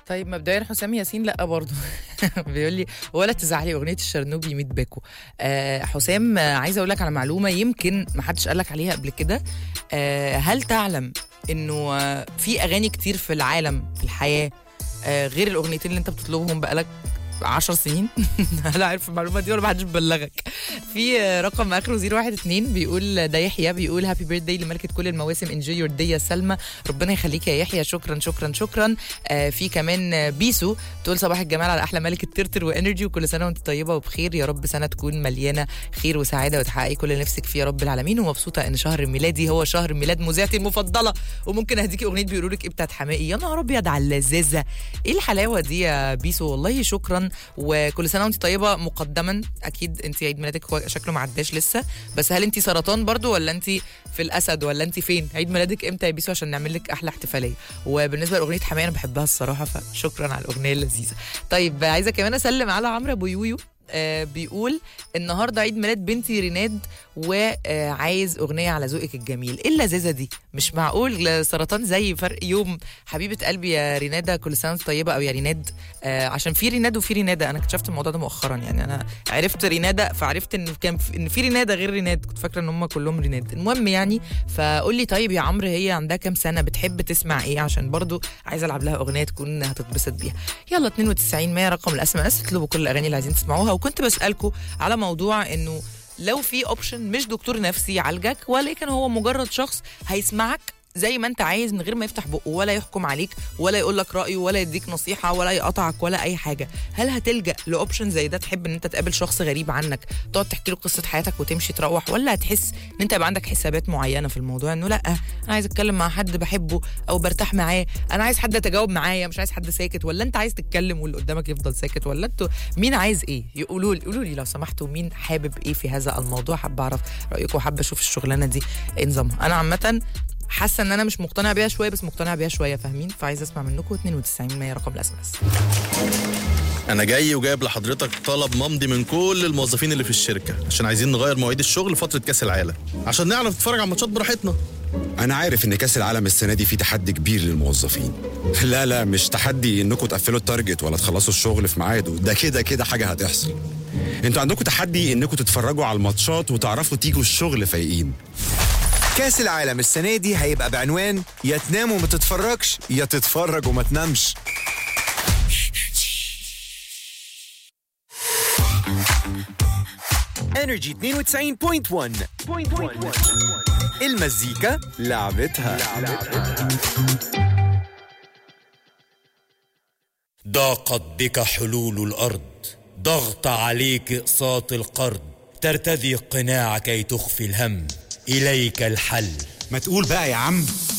طيب مبدئيا حسام ياسين لا برضه بيقول لي ولا تزعلي اغنيه الشرنوبي 100 باكو آه حسام آه، عايزه اقول لك على معلومه يمكن ما حدش قال لك عليها قبل كده آه هل تعلم انه آه في اغاني كتير في العالم في الحياه آه غير الاغنيتين اللي انت بتطلبهم بقالك 10 سنين هل عارف المعلومه دي ولا ما حدش بلغك في آه، رقم اخره 012 بيقول ده يحيى بيقول هابي بيرثداي لملكه كل المواسم انجوي يور داي يا سلمى ربنا يخليك يا يحيى شكرا شكرا شكرا آه في كمان آه، بيسو تقول صباح الجمال على احلى ملكه ترتر وانرجي وكل سنه وانت طيبه وبخير يا رب سنه تكون مليانه خير وسعاده وتحققي كل اللي نفسك فيه يا رب العالمين ومبسوطه ان شهر ميلادي هو شهر ميلاد مذيعتي المفضله وممكن اهديكي اغنيه بيقولوا لك ايه بتاعت حماقي يا نهار ابيض على اللذاذه ايه الحلاوه دي يا بيسو والله شكرا وكل سنه وانت طيبه مقدما اكيد انت عيد ميلادك هو شكله ما عداش لسه بس هل انت سرطان برضو ولا انت في الاسد ولا انت فين عيد ميلادك امتى يا بيسو عشان نعمل لك احلى احتفاليه وبالنسبه لاغنيه حماية انا بحبها الصراحه فشكرا على الاغنيه اللذيذه طيب عايزه كمان اسلم على عمرو ابو يويو آه بيقول النهارده عيد ميلاد بنتي ريناد وعايز اغنيه على ذوقك الجميل ايه اللذاذه دي مش معقول سرطان زي فرق يوم حبيبه قلبي يا ريناده كل سنه وانت طيبه او يا ريناد آه عشان في ريناد وفي ريناده انا اكتشفت الموضوع ده مؤخرا يعني انا عرفت ريناده فعرفت ان كان في ان في ريناده غير ريناد كنت فاكره ان هم كلهم ريناد المهم يعني فقول لي طيب يا عمرو هي عندها كام سنه بتحب تسمع ايه عشان برضو عايزه العب لها اغنيه تكون هتتبسط بيها يلا 92 100 رقم الاس ام اس اطلبوا كل الاغاني اللي عايزين تسمعوها وكنت بسالكم على موضوع انه لو في اوبشن مش دكتور نفسي يعالجك ولكن هو مجرد شخص هيسمعك زي ما انت عايز من غير ما يفتح بقه ولا يحكم عليك ولا يقول لك رايه ولا يديك نصيحه ولا يقطعك ولا اي حاجه هل هتلجا لاوبشن زي ده تحب ان انت تقابل شخص غريب عنك تقعد تحكي له قصه حياتك وتمشي تروح ولا هتحس ان انت يبقى عندك حسابات معينه في الموضوع انه لا انا عايز اتكلم مع حد بحبه او برتاح معاه انا عايز حد يتجاوب معايا مش عايز حد ساكت ولا انت عايز تتكلم واللي قدامك يفضل ساكت ولا انتوا مين عايز ايه يقولوا لي قولوا لي لو سمحتوا مين حابب ايه في هذا الموضوع حابه اعرف رايكم وحابه اشوف الشغلانه دي ايه نظامها انا عامه حاسه ان انا مش مقتنع بيها شويه بس مقتنع بيها شويه فاهمين فعايزه اسمع منكم 92 100 رقم الاس ام اس انا جاي وجايب لحضرتك طلب ممضي من كل الموظفين اللي في الشركه عشان عايزين نغير مواعيد الشغل لفتره كاس العالم عشان نعرف نتفرج على الماتشات براحتنا انا عارف ان كاس العالم السنه دي فيه تحدي كبير للموظفين لا لا مش تحدي انكم تقفلوا التارجت ولا تخلصوا الشغل في ميعاده ده كده كده حاجه هتحصل انتوا عندكم تحدي انكم تتفرجوا على الماتشات وتعرفوا تيجوا الشغل فايقين كاس العالم السنة دي هيبقى بعنوان يا تنام وما تتفرجش يا تتفرج وما تنامش انرجي 92.1 المزيكا لعبتها, ضاقت بك حلول الأرض ضغط عليك إقساط القرض ترتدي القناع كي تخفي الهم إليك الحل ما تقول بقى يا عم